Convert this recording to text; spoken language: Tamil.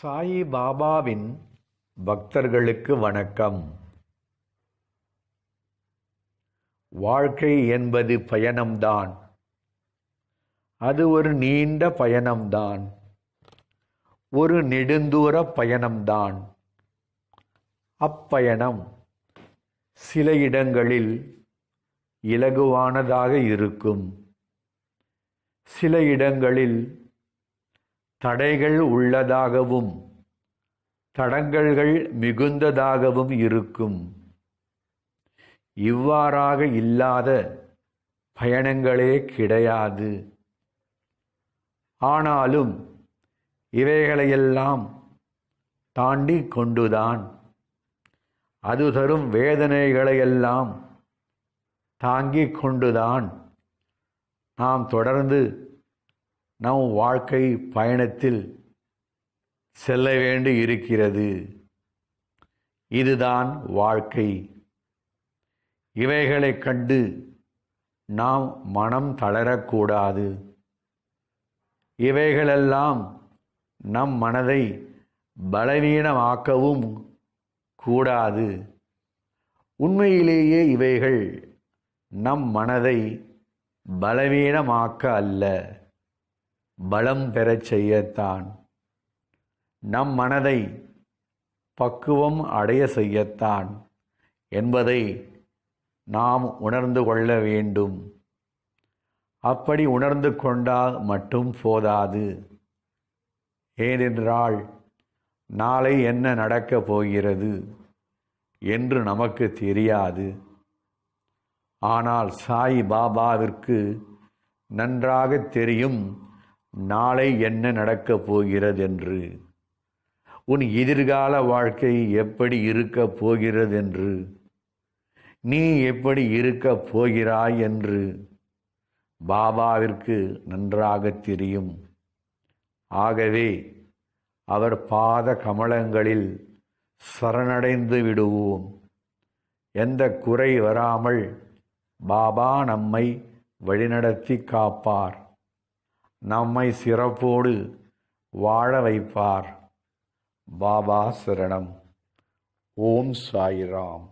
சாயி பாபாவின் பக்தர்களுக்கு வணக்கம் வாழ்க்கை என்பது பயணம்தான் அது ஒரு நீண்ட பயணம்தான் ஒரு நெடுந்தூர பயணம்தான் அப்பயணம் சில இடங்களில் இலகுவானதாக இருக்கும் சில இடங்களில் தடைகள் உள்ளதாகவும் தடங்கல்கள் மிகுந்ததாகவும் இருக்கும் இவ்வாறாக இல்லாத பயணங்களே கிடையாது ஆனாலும் இவைகளையெல்லாம் தாண்டி கொண்டுதான் அது தரும் வேதனைகளையெல்லாம் தாங்கிக் கொண்டுதான் நாம் தொடர்ந்து நம் வாழ்க்கை பயணத்தில் செல்ல வேண்டி இருக்கிறது இதுதான் வாழ்க்கை இவைகளைக் கண்டு நாம் மனம் தளரக்கூடாது இவைகளெல்லாம் நம் மனதை பலவீனமாக்கவும் கூடாது உண்மையிலேயே இவைகள் நம் மனதை பலவீனமாக்க அல்ல பலம் பெறச் செய்யத்தான் நம் மனதை பக்குவம் அடைய செய்யத்தான் என்பதை நாம் உணர்ந்து கொள்ள வேண்டும் அப்படி உணர்ந்து கொண்டால் மட்டும் போதாது ஏனென்றால் நாளை என்ன நடக்கப் போகிறது என்று நமக்கு தெரியாது ஆனால் சாய் பாபாவிற்கு நன்றாக தெரியும் நாளை என்ன நடக்கப் போகிறது என்று உன் எதிர்கால வாழ்க்கை எப்படி இருக்கப் போகிறது என்று நீ எப்படி இருக்கப் போகிறாய் என்று பாபாவிற்கு நன்றாக தெரியும் ஆகவே அவர் பாத கமலங்களில் சரணடைந்து விடுவோம் எந்த குறை வராமல் பாபா நம்மை வழிநடத்தி காப்பார் நம்மை சிறப்போடு வாழ வைப்பார் பாபா சரணம் ஓம் சாய்ராம்